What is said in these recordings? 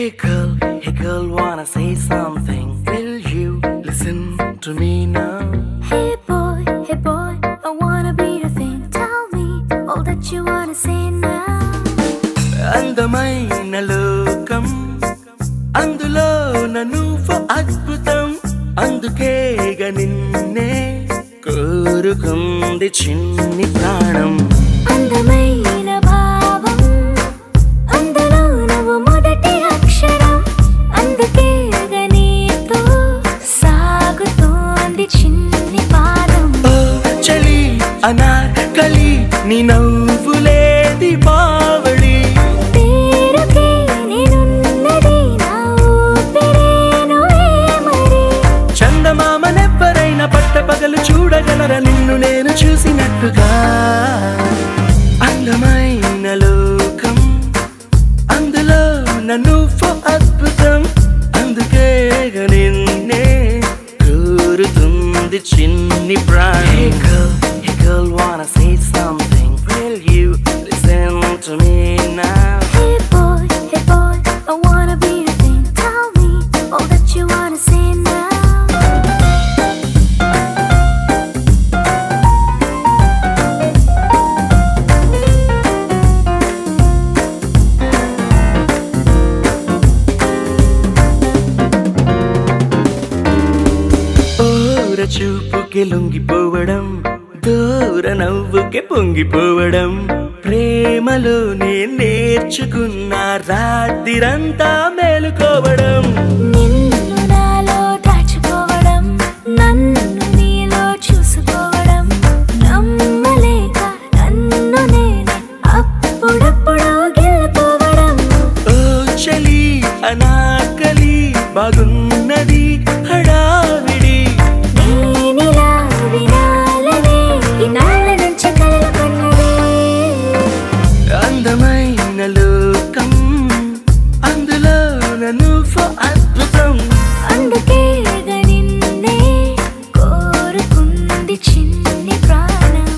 Hey girl, hey girl, wanna say something? Will you listen to me now? Hey boy, hey boy, I wanna be your thing. Tell me all that you wanna say now. అందమైన లోకం అందులో నువ్వు అద్భుతం అందుకేగ నిన్నే కోరుకుంది చిన్ని ప్రాణం అందమైన భావం అందులో నువ్వు మొదటి అక్షరం అందుకే నీతో సాగుతోంది చిన్ని పాదం ఓ చలి అనార్కలి నీ నవ్వులేది బావళి పేరుకే నేనున్నది నా ఊపిరే నువ్వే మరి చందమామనెవ్వరైనా పట్టపగలు చూడగలరా నిన్ను నేను చూసినట్టుగా అందమైన లోకం అందులో నన్ను అద్భుతం అందుకే నిన్నే కోరుతుంది చిన్ని ప్రాణి Hey girl, hey girl, wanna say something? Will you listen to me now? Hey boy, hey boy, I wanna be your thing. Tell me all that you wanna say now. ఓర చూపుకి లొంగిపోవడం దూర నవ్వుకి పొంగిపోవడం ప్రేమలోనే నేర్చుకున్న రాత్రిరంతా మేలుకోవడం నిన్ను నాలో దాచుకోవడం నన్ను నీలో చూసుకోవడం నమ్మలేక నన్ను నేనే అప్పుడప్పుడు గెలుకోవడం ఓ చలి అనాకలి బాగున్నది హడావిడి నేనిలా వినాలనే ఇన్నాళ్ళ నుంచి కలలు కన్నదే అందమైన లోకం అందులో నువ్వు అద్భుతం అందుకే నిన్నే కోరుకుంది చిన్ని ప్రాణం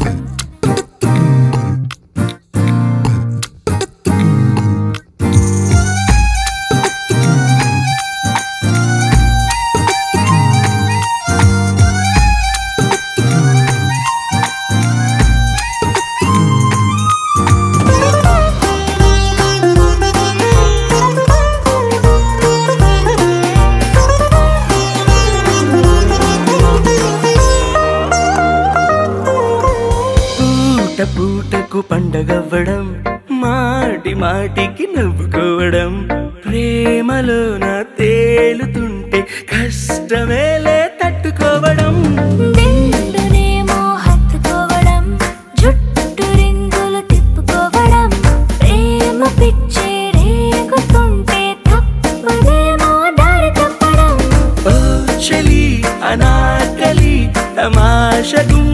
పూట పూటకు పండగవ్వడం మాటి మాటికి నవ్వుకోవడం ప్రేమలోన తేలుతుంటే కష్టమేలే తట్టుకోవడం దిండునేమో హత్తుకోవడం జుట్టు రింగులు తిప్పుకోవడం ప్రేమ పిచ్చే రేగుతుంటే తప్పదేమో దారి తప్పడం ఓ చలి అనాకలి తమాష గుమ్మ